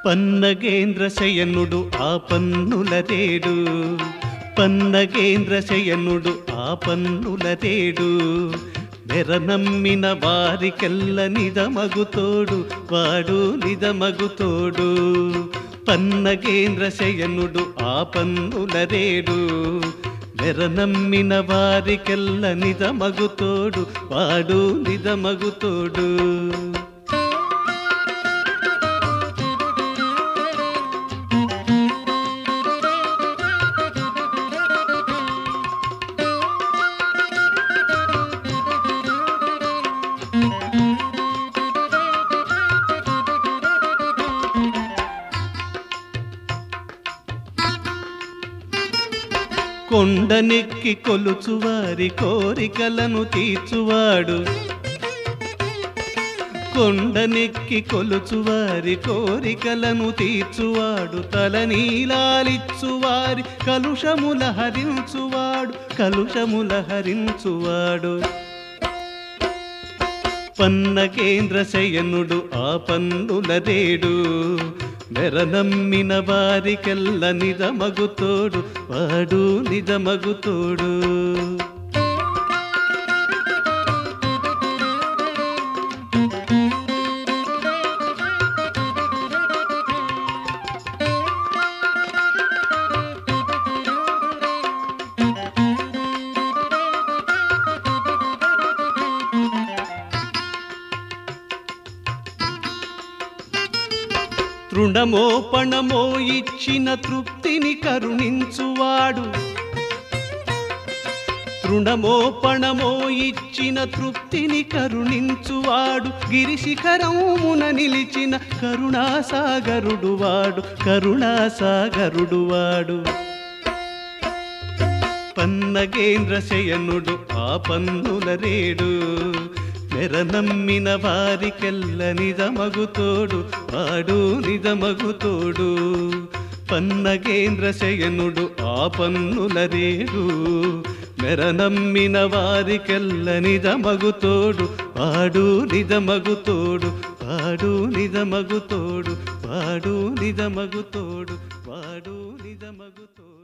పన్నగేంద్ర శయనుడు ఆ పన్నుల రేడు పన్నగేంద్ర శయనుడు ఆ పన్నుల రేడు వెరనమ్మిన వారికెల్ల నిజమగుతోడు వాడు నిజమగుతోడు పన్నగేంద్ర శయనుడు ఆ పన్నుల రేడు వెరనమ్మిన వారికెల్ల నిజమగుతోడు వాడు నిజమగుతోడు కొండనెక్కి కొలుచువారి కోరికలను తీర్చువాడు కొండనెక్కి కొలుచువారి కోరికలను తీర్చువాడు తలనీలాలిచ్చువారి కలుషముల హరించువాడు కలుషముల హరించువాడు పన్న కేంద్ర శయనుడు ఆ పన్నుల రేడు మెరనమ్మిన వారికెల్ల నిజమగుతోడు వాడు నిజమగుతోడు తృణమో పణమో ఇచ్చిన తృప్తిని కరుణించువాడు తృణమో పణమో ఇచ్చిన తృప్తిని కరుణించువాడు గిరిశిఖరమున నిలిచిన కరుణాసాగరుడు వాడు కరుణాసాగరుడు వాడు పన్నగేంద్ర శయనుడు ఆ పన్నుల రేడు మెరనమ్మిన వారికెల్ల నిజమగుతోడు వాడు నిజమగుతోడు పన్నగేంద్ర శయనుడు ఆ పన్నుల రేడు మెరనమ్మిన వారికెల్ల నిజమగుతోడు వాడు నిజమగుతోడు వాడు నిజమగుతోడు వాడు నిజమగుతోడు వాడు నిజమగుతోడు